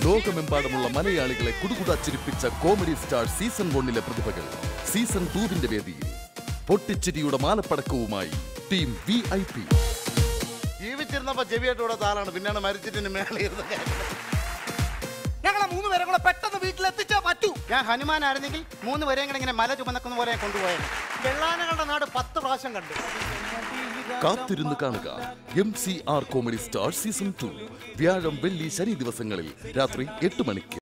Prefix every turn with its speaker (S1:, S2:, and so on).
S1: ലോകമെമ്പാടുമുള്ള മലയാളികളെ കുടുകുടാ ചിരിപ്പിച്ച കോമഡി സ്റ്റാർ സീസൺ വണ്ണിലെ പ്രതിഭകൾ സീസൺ ടൂവിന്റെ വേദിയിൽ പൊട്ടിച്ചിരിയുടെ മാലപ്പടക്കവുമായി ടീം വി ഐ പി
S2: ജീവിച്ചിരുന്നപ്പോ ചെവിയായിട്ടൂടെ താളാണ് പിന്നെയാണ് മരിച്ചിട്ട് മേളിയിരുന്ന
S3: ഞങ്ങളെ മൂന്ന് പേരെ കൂടെ പെട്ടെന്ന് വീട്ടിലെത്തിച്ചേ പറ്റൂ
S2: ഞാൻ ഹനുമാനായിരുന്നെങ്കിൽ മൂന്ന് പേരെയും കൂടെ ഇങ്ങനെ മല ചുമന്നക്കുന്ന പോലെ കൊണ്ടുപോയത്
S3: വെള്ളാനകളുടെ നാട് പത്ത് പ്രാവശ്യം കണ്ടു
S1: കാത്തിരുന്ന് കാണുക M C R comedy star season two വ്യാഴം വെള്ളി ശനി ദിവസങ്ങളിൽ രാത്രി എട്ട് മണിക്ക്